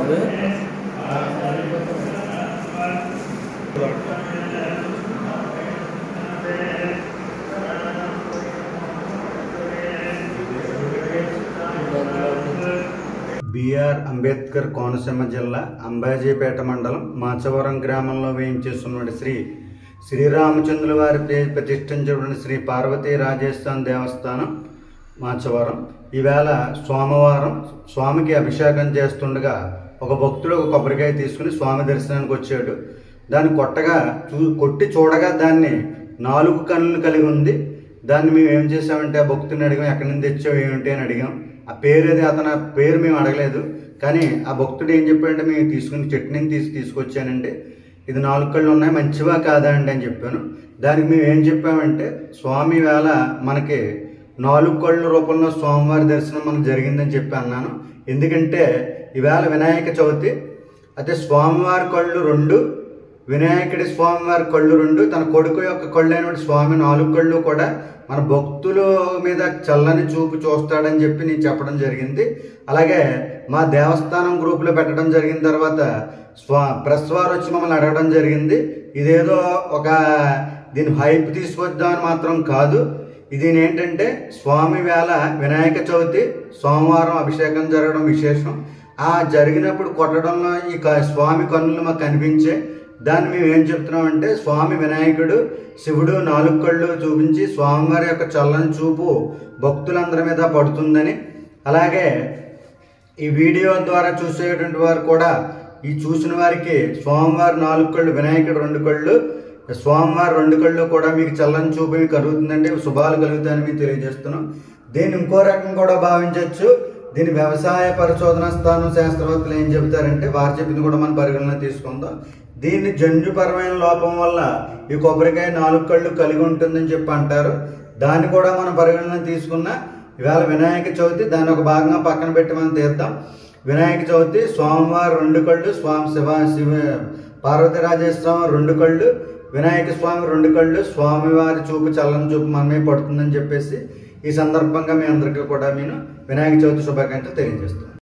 బాబు BR Ambedkar Konaseema జిల్లా అంబాజీపేట మండలం మాచవరం గ్రామంలో వేయించేస్తున్నటువంటి శ్రీ శ్రీరామచంద్రుల వారి ప్ర- ప్రతిష్ఠించబడిన శ్రీ పార్వతీ రాజేశ్వరం దేవస్థానం మాచవరం ఈవేళ సోమవారం స్వామికి అభిషేకం చేస్తుండగా ఒక భక్తుడు ఒక కొబ్బరికాయ తీసుకుని స్వామి దర్శనానికి వచ్చాడు దాన్ని కొట్టగా చూ కొట్టి చూడగా దాన్ని నాలుగు కన్నులు కలిగి ఉంది దాన్ని మేము ఏం చేసామంటే ఆ భక్తుని అడిగాం ఎక్కడి నుంచి తెచ్చావు ఏమిటి అని అడిగాం ఆ పేరు అది అతని పేరు మేము అడగలేదు కానీ ఆ భక్తుడు ఏం చెప్పాడంటే మేము తీసుకుని చట్నీని తీసి తీసుకొచ్చానండి ఇది నాలుగు కళ్ళు ఉన్నాయి మంచివా కాదా అండి అని చెప్పాను దానికి మేము ఏం చెప్పామంటే స్వామి వేళ మనకి నాలుగు కళ్ళు రూపంలో స్వామివారి దర్శనం మనకు జరిగిందని చెప్పి అన్నాను ఎందుకంటే ఈవేళ వినాయక చవితి అయితే స్వామివారి కళ్ళు రెండు వినాయకుడి స్వామివారి కళ్ళు రెండు తన కొడుకు యొక్క కళ్ళు అయినటువంటి స్వామి నాలుగు కళ్ళు కూడా మన భక్తుల మీద చల్లని చూపు చూస్తాడని చెప్పి నేను చెప్పడం జరిగింది అలాగే మా దేవస్థానం గ్రూపులో పెట్టడం జరిగిన తర్వాత స్వా ప్రెస్ వారు వచ్చి మమ్మల్ని అడగడం జరిగింది ఇదేదో ఒక దీని హైప్ తీసుకొద్దామని మాత్రం కాదు ఇది ఏంటంటే స్వామి వేళ వినాయక చవితి సోమవారం అభిషేకం జరగడం విశేషం ఆ జరిగినప్పుడు కొట్టడంలో ఈ క- స్వామి కన్నులు మాకు కనిపించే దాన్ని మేము ఏం చెప్తున్నామంటే స్వామి వినాయకుడు శివుడు నాలుగు కళ్ళు చూపించి స్వామివారి యొక్క చల్లని చూపు భక్తులందరి మీద పడుతుందని అలాగే ఈ వీడియో ద్వారా చూసేటువంటి వారు కూడా ఈ చూసిన వారికి స్వామివారి నాలుగు కళ్ళు వినాయకుడు రెండు కళ్ళు స్వామివారి రెండు కళ్ళు కూడా మీకు చల్లని చూపు మీకు కలుగుతుందండి శుభాలు కలుగుతాయని మీకు తెలియజేస్తున్నాం దీన్ని ఇంకో రకం కూడా భావించవచ్చు దీని వ్యవసాయ పరిశోధన స్థానం శాస్త్రవేత్తలు ఏం చెబుతారంటే వారు చెప్పింది కూడా మనం పరిగణన తీసుకుందాం దీన్ని జన్యుపరమైన లోపం వల్ల ఈ కొబ్బరికాయ నాలుగు కళ్ళు కలిగి ఉంటుందని చెప్పి అంటారు దాన్ని కూడా మనం పరిగణన తీసుకున్న ఇవాళ వినాయక చవితి దాన్ని ఒక భాగంగా పక్కన పెట్టి మనం తీద్దాం వినాయక చవితి స్వామివారి రెండు కళ్ళు స్వామి శివ శివ పార్వతీరాజేశ్వరం రెండు కళ్ళు వినాయక స్వామి రెండు కళ్ళు స్వామివారి చూపు చల్లని చూపు మనమే పడుతుందని చెప్పేసి ఈ సందర్భంగా మీ అందరికీ కూడా నేను వినాయక చవితి శుభాకాంక్షలు తెలియజేస్తున్నాను